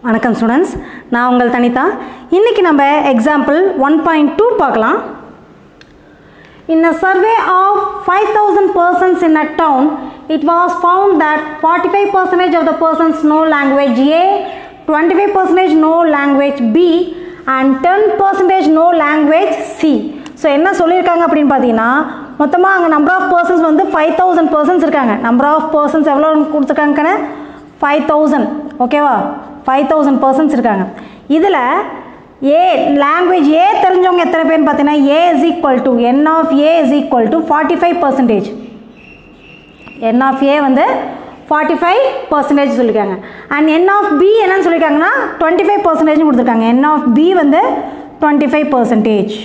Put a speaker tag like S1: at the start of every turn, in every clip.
S1: வணக்கம் ஸ்டூடெண்ட்ஸ் நான் உங்கள் தனிதா இன்றைக்கி நம்ம எக்ஸாம்பிள் ஒன் பாயிண்ட் டூ பார்க்கலாம் In a survey of 5000 persons in a town, it was found that 45% of the persons know language A, 25% know language B, and 10% know language C. So என்ன சொல்லியிருக்காங்க அப்படின்னு பார்த்தீங்கன்னா மொத்தமாக அங்கே நம்பர் ஆஃப் பர்சன்ஸ் வந்து five thousand persons இருக்காங்க number of persons எவ்வளோ கொடுத்துருக்காங்கன்னு ஃபைவ் தௌசண்ட் ஓகேவா ஃபைவ் தௌசண்ட் பர்சன்ஸ் இருக்காங்க இதில் ஏ லாங்குவேஜ் ஏ தெரிஞ்சவங்க எத்தனை பேர்னு பார்த்தீங்கன்னா A is equal to N of A is equal to forty five percentage N of A வந்து ஃபார்ட்டி ஃபைவ் பர்சன்டேஜ் சொல்லியிருக்காங்க அண்ட் என் ஆஃப் பி என்னன்னு சொல்லியிருக்காங்கன்னா டுவெண்ட்டி ஃபைவ் பர்சன்டேஜ் கொடுத்துருக்காங்க என் ஆஃப் பி வந்து டுவெண்ட்டி ஃபைவ் பர்சன்டேஜ்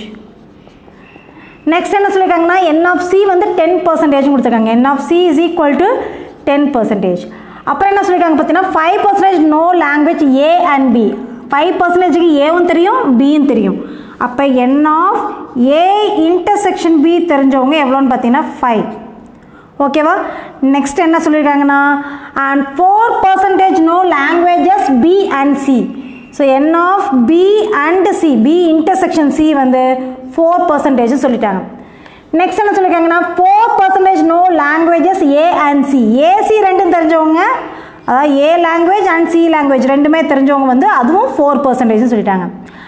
S1: நெக்ஸ்ட் என்ன சொல்லியிருக்காங்கன்னா N of C வந்து ten percentage கொடுத்துருக்காங்க N of C is equal to ten percentage அப்புறம் என்ன சொல்லியிருக்காங்க பார்த்தீங்கன்னா five percentage know language A and B five பர்சன்டேஜுக்கு ஏவும் தெரியும் பியும் தெரியும் அப்போ N of A intersection B தெரிஞ்சவங்க எவ்வளோன்னு பார்த்தீங்கன்னா ஃபைவ் ஓகேவா நெக்ஸ்ட் என்ன சொல்லியிருக்காங்கன்னா and four percentage know languages B and C so N of B and C B intersection C வந்து ஃபோர் பர்சன்டேஜ் சொல்லிட்டாங்க நெக்ஸ்ட் என்ன சொல்லியிருக்காங்கன்னா four percentage know languages A and C AC ரெண்டும் தெரிஞ்சவங்க அதாவது A language and C language ரெண்டுமே தெரிஞ்சவங்க வந்து அதுவும் ஃபோர் பர்சன்டேஜ் சொல்லிட்டாங்க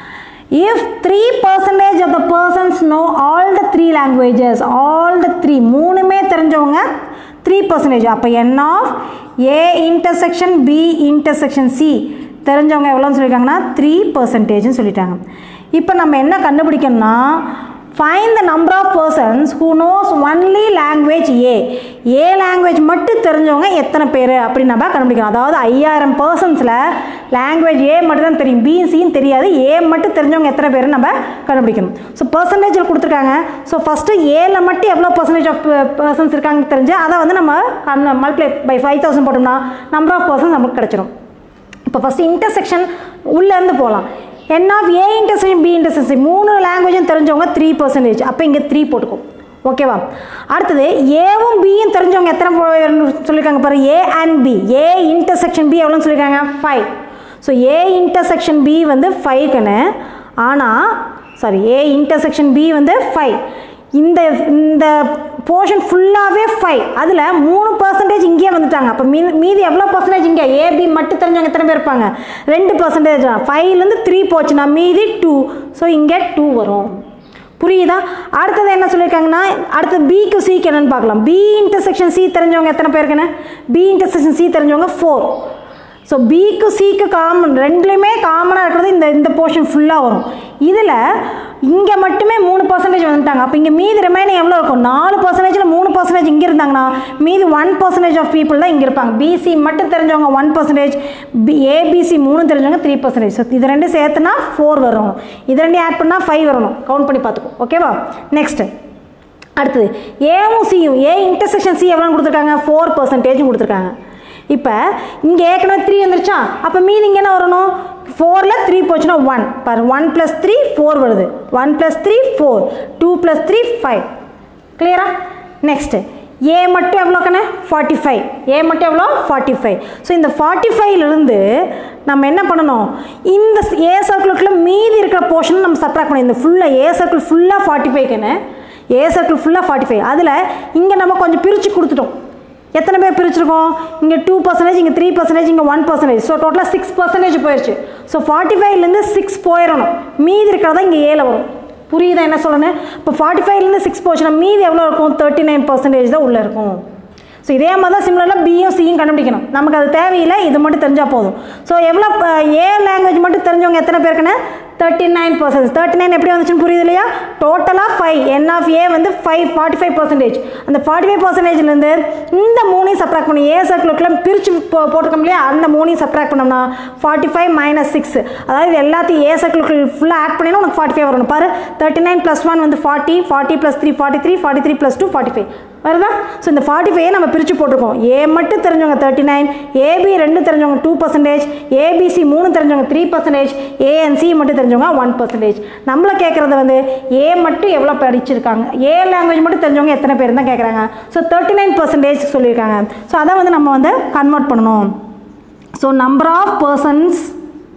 S1: if three percentage of the persons know all the three languages all the three மூணுமே தெரிஞ்சவங்க த்ரீ பர்சன்டேஜ் அப்போ N of A intersection B intersection C தெரிஞ்சவங்க எவ்வளோன்னு சொல்லியிருக்காங்கன்னா த்ரீ பர்சன்டேஜ்னு சொல்லிட்டாங்க இப்போ நம்ம என்ன கண்டுபிடிக்கணும்னா find the number of persons who knows only language A A language மட்டும் தெரிஞ்சவங்க எத்தனை பேர் அப்படின்னு நம்ம கண்டுபிடிக்கணும் அதாவது ஐயாயிரம் பர்சன்ஸில் லாங்குவேஜ் ஏ மட்டும் தான் தெரியும் பிசியும் தெரியாது ஏ மட்டும் தெரிஞ்சவங்க எத்தனை பேர் நம்ம கண்டுபிடிக்கணும் ஸோ பர்சன்டேஜில் கொடுத்துருக்காங்க ஸோ ஃபஸ்ட்டு ஏல மட்டும் எவ்வளோ பர்சன்டேஜ் ஆஃப் பர்சன்ஸ் இருக்காங்க தெரிஞ்சு அதை வந்து நம்ம மல்டிப்ளை பை ஃபைவ் தௌசண்ட் போட்டோம்னா நம்பர் ஆஃப் பர்சன்ஸ் நமக்கு கிடச்சிரும் இப்போ ஃபஸ்ட்டு இன்டர்செக்ஷன் உள்ளேருந்து போகலாம் N of A intersection B intersection மூணு லாங்குவேஜும் தெரிஞ்சவங்க த்ரீ பர்சன்டேஜ் அப்போ இங்கே த்ரீ போட்டுக்கும் ஓகேவா அடுத்தது ஏவும் பியும் தெரிஞ்சவங்க எத்தனை சொல்லியிருக்காங்க பாரு A and B A intersection B எவ்வளோன்னு சொல்லியிருக்காங்க five so A intersection B வந்து ஃபைவ்க்குன்னு ஆனால் சாரி ஏ இன்டர்செக்ஷன் பி வந்து ஃபைவ் இந்த இந்த போர்ஷன் ஃபுல்லாகவே ஃபைவ் அதில் மூணு பர்சன்டேஜ் இங்கேயே வந்துட்டாங்க அப்போ மீ மீதி எவ்வளோ பர்சன்டேஜ் இங்கே ஏபி மட்டும் தெரிஞ்சவங்க எத்தனை பேர் இருப்பாங்க ரெண்டு பர்சன்டேஜ் ஃபைவ்லேருந்து த்ரீ போச்சுன்னா மீதி டூ ஸோ இங்கே டூ வரும் புரியுதா அடுத்தது என்ன சொல்லியிருக்காங்கன்னா அடுத்தது பிக்கு சிக்கு என்னன்னு பார்க்கலாம் பி இன்டர்செக்ஷன் சி தெரிஞ்சவங்க எத்தனை பேருக்குன்னு பி இன்டர்செக்ஷன் சி தெரிஞ்சவங்க ஃபோர் ஸோ பிக்கு சிக்கு காமன் ரெண்டுலேயுமே காமனாக இருக்கிறது இந்த இந்த போர்ஷன் ஃபுல்லாக வரும் இதில் இங்கே மட்டுமே மூணு பர்சன்டேஜ் வந்துட்டாங்க அப்போ இங்கே மீதி ரிமைனிங் எவ்வளோ இருக்கும் நாலு பர்சன்டேஜில் மூணு பர்சன்டேஜ் இங்கே இருந்தாங்கன்னா மீதி ஒன் பர்சன்டேஜ் ஆஃப் பீப்புள் தான் இங்கே இருப்பாங்க பிசி மட்டும் தெரிஞ்சவங்க ஒன் பர்சன்டேஜ் பி ஏபிசி மூணு தெரிஞ்சவங்க த்ரீ பர்சன்டேஜ் ஸோ இது ரெண்டு சேர்த்துனா ஃபோர் வரும் இது ரெண்டு ஆட் பண்ணால் ஃபைவ் வரணும் கவுண்ட் பண்ணி பார்த்துக்கோ ஓகேவா நெக்ஸ்ட்டு அடுத்தது ஏவும் சியும் ஏ இன்டர்செக்ஷன் சி எவ்வளோ கொடுத்துருக்காங்க ஃபோர் பர்சன்டேஜ் கொடுத்துருக்காங்க இப்போ இங்கே ஏற்கனவே த்ரீ வந்துருச்சா அப்போ மீதி இங்கே என்ன வரணும் ஃபோரில் த்ரீ போச்சுன்னா ஒன் பாரு ஒன் ப்ளஸ் த்ரீ ஃபோர் வருது one plus three four two plus three five கிளியரா நெக்ஸ்ட்டு ஏ மட்டும் எவ்வளோக்கண்ணே ஃபார்ட்டி ஃபைவ் ஏ மட்டும் எவ்வளோ ஃபார்ட்டி ஃபைவ் ஸோ இந்த ஃபார்ட்டி ஃபைவ்லேருந்து நம்ம என்ன பண்ணணும் இந்த ஏ சர்க்கிளுக்குள்ள மீதி இருக்கிற போர்ஷன் நம்ம சப்ராக்ட் பண்ணணும் இந்த ஃபுல்லாக ஏ சர்க்கிள் ஃபுல்லாக ஃபார்ட்டி ஃபைவ்க்குன்னு ஏ சர்க்கிள் ஃபுல்லாக ஃபார்ட்டி ஃபைவ் அதில் இங்கே நம்ம கொஞ்சம் பிரித்து கொடுத்துட்டோம் எத்தனை பேர் பிரிச்சிருக்கோம் இங்கே டூ பர்சன்டேஜ் இங்கே த்ரீ பர்சன்டேஜ் இங்கே ஒன் பர்சன்டேஜ் ஸோ டோட்டலாக சிக்ஸ் பர்சன்டேஜ் போயிடுச்சு ஸோ ஃபார்ட்டி ஃபைவ்லேருந்து சிக்ஸ் போயிடணும் மீதி இருக்கிறதா இங்கே ஏல வரும் புரியுதா என்ன சொல்லணும் இப்போ ஃபார்ட்டி ஃபைவ்லேருந்து சிக்ஸ் போச்சுன்னா மீதி எவ்வளோ இருக்கும் தேர்ட்டி நைன் பர்சன்டேஜ் தான் உள்ளே இருக்கும் ஸோ இதே மாதிரி தான் சிம்லரில் பியும் சியும் கண்டுபிடிக்கணும் நமக்கு அது தேவையில்லை இது மட்டும் தெரிஞ்சால் போதும் ஸோ எவ்வளோ ஏ லாங்குவேஜ் மட்டும் தெரிஞ்சவங்க எத்தனை பேருக்குன்னு thirty nine percentage thirty nine எப்படி வந்துச்சுன்னு புரியுது இல்லையா டோட்டலாக ஃபைவ் என் ஆஃப் ஏ வந்து ஃபைவ் ஃபார்ட்டி ஃபைவ் பர்சன்டேஜ் அந்த ஃபார்ட்டி ஃபைவ் பர்சன்டேஜ்லேருந்து இந்த மூணையும் சப்ராக்ட் பண்ணி ஏ சர்க்கிளுக்குலாம் பிரித்து போ போட்டிருக்கோம் இல்லையா அந்த மூணையும் சப்ராக்ட் பண்ணோம்னா ஃபார்ட்டி ஃபைவ் மைனஸ் சிக்ஸ் அதாவது இது எல்லாத்தையும் ஏ சர்க்கிளுக்கு ஃபுல்லாக ஆட் பண்ணினா உனக்கு ஃபார்ட்டி ஃபைவ் வரணும் பாரு தேர்ட்டி நைன் ப்ளஸ் ஒன் வந்து forty forty plus three forty three forty three plus two forty five வருதா ஸோ இந்த ஃபார்ட்டி ஃபைவ் நம்ம பிரித்து போட்டிருக்கோம் ஏ மட்டும் தெரிஞ்சவங்க தேர்ட்டி நைன் ஏபி ரெண்டு தெரிஞ்சவங்க டூ பர்சன்டேஜ் ஏபிசி மூணு தெரிஞ்சவங்க த்ரீ பர்சன்டேஜ் ஏஎன்சி மட்டும் தெரிஞ்சவங்க ஒன் பர்சன்டேஜ் நம்மளை கேட்குறது வந்து ஏ மட்டும் எவ்வளோ படிச்சிருக்காங்க ஏ லாங்குவேஜ் மட்டும் தெரிஞ்சவங்க எத்தனை பேர் தான் கேட்குறாங்க ஸோ தேர்ட்டி நைன் பர்சன்டேஜ் சொல்லியிருக்காங்க ஸோ அதை வந்து நம்ம வந்து கன்வெர்ட் பண்ணணும் so number of persons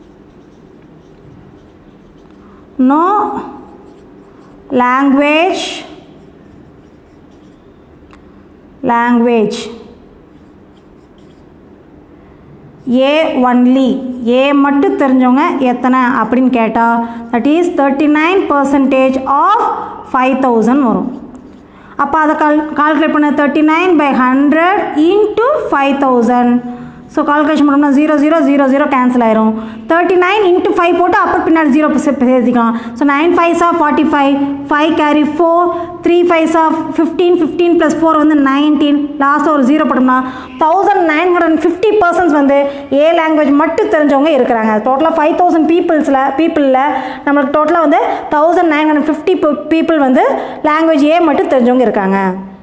S1: know language language A only A மட்டும் தெரிஞ்சவங்க எத்தனை அப்படின்னு கேட்டால் that is thirty nine percentage of five thousand வரும் அப்போ அதை கால் கால்குலேட் பண்ண thirty nine by hundred into five thousand so calculation பண்ணோம்னா zero zero zero zero cancel ஆயிரும் தேர்ட்டி நைன் இன்ட்டு ஃபைவ் போட்டு அப்புறம் பின்னாடி ஜீரோ சேர்த்துக்கலாம் so nine five of forty five five carry four three five of fifteen fifteen plus four வந்து nineteen லாஸ்ட்டாக ஒரு zero போட்டோம்னா thousand nine hundred and fifty persons வந்து ஏ லாங்குவேஜ் மட்டும் தெரிஞ்சவங்க இருக்கிறாங்க டோட்டலாக ஃபைவ் தௌசண்ட் பீப்புள்ஸில் பீப்புளில் நம்மளுக்கு டோட்டலாக வந்து thousand nine hundred fifty people வந்து லாங்குவேஜ் ஏ மட்டும் தெரிஞ்சவங்க இருக்காங்க